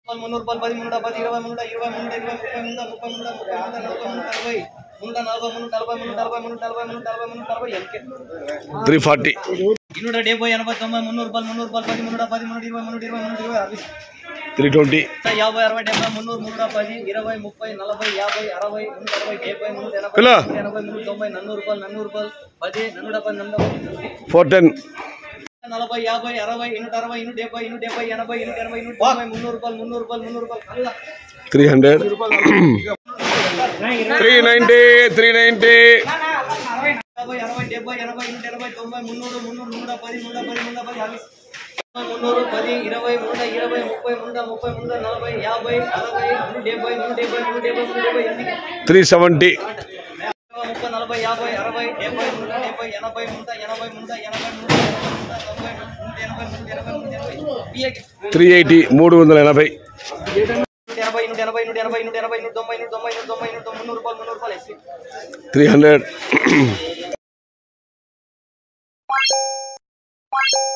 మున్నూరు రూపాయలు పది మున్నూట పది ఇరవై మున్నూట ఇరవై మున్నూట ఇరవై ముప్పై మున్నూట ముప్పై మున్నూట ముప్పై మున్నూట నలభై మున్నూట నలభై మున్నూట నలభై మున్నూట నలభై మున్నూట నలభై మున్నూట నలభై మున్నూట నలభై మున్నూట నలభై ఎంకే త్రీ ఫార్టీ ఇన్నూట డెబ్బై ఎనభై తొంభై మున్నూరు రూపాయలు మున్నూరు రూపాయలు పది మున్నూట పది మున్నూట ఇరవై మున్నూట ఇరవై మున్నూట ఇరవై అరవై త్రీ ట్వంటీ యాభై అరవై డెబ్బై మున్నూరు మున్నూట పది ఇరవై ముప్పై నలభై యాభై అరవై మున్నూట అరవై డెబ్బై మున్నూట ఎనభై పిల్ల. మున్నూట ఎనభై మున్నూట తొంభై నన్నూరు రూపాయలు నన్నూరు రూపాయలు పది నన్నూట పది నన్నూట ఫోర్ టెన్ నలభై యాభై అరవై ఇన్నూట అరవై ఇన్నూట డెబ్బై ఇన్నూట డెబ్బై ఎనభై ఇన్నూట ఎనభై ఇన్నూట తొంభై మున్నూరు రూపాయలు మున్నూరు రూపాయలు మున్నూరు రూపాయలు కల్లా three hundred three ninety three ninety యాభై అరవై డెబ్బై ఎనభై నూట ఎనభై తొంభై మున్నూరు మున్నూరు నూట పది నూట పది నూట పది యాభై మున్నూరు పది ఇరవై నూట ఇరవై ముప్పై నూట ముప్పై నూట నలభై యాభై అరవై నూట డెబ్బై నూట డెబ్బై నూట డెబ్బై నూట డెబ్బై ఎనిమిది త్రీ సెవెంటీ ముప్పై నలభై యాభై అరవై డెబ్బై నూట డెబ్బై ఎనభై నూట ఎనభై నూట ఎనభై నూట నూట తొంభై నూట ఎనభై నూట ఎనభై నూట ఎనభై త్రీ ఎయిటీ మూడు వందల ఎనభై నూట ఎనభై నూట ఎనభై నూట ఎనభై నూట ఎనభై నూట తొంభై నూట తొంభై నూట తొంభై నూట మున్నూరు రూపాయలు మున్నూరు రూపాయలు ఎస్సీ త్రీ హండ్రెడ్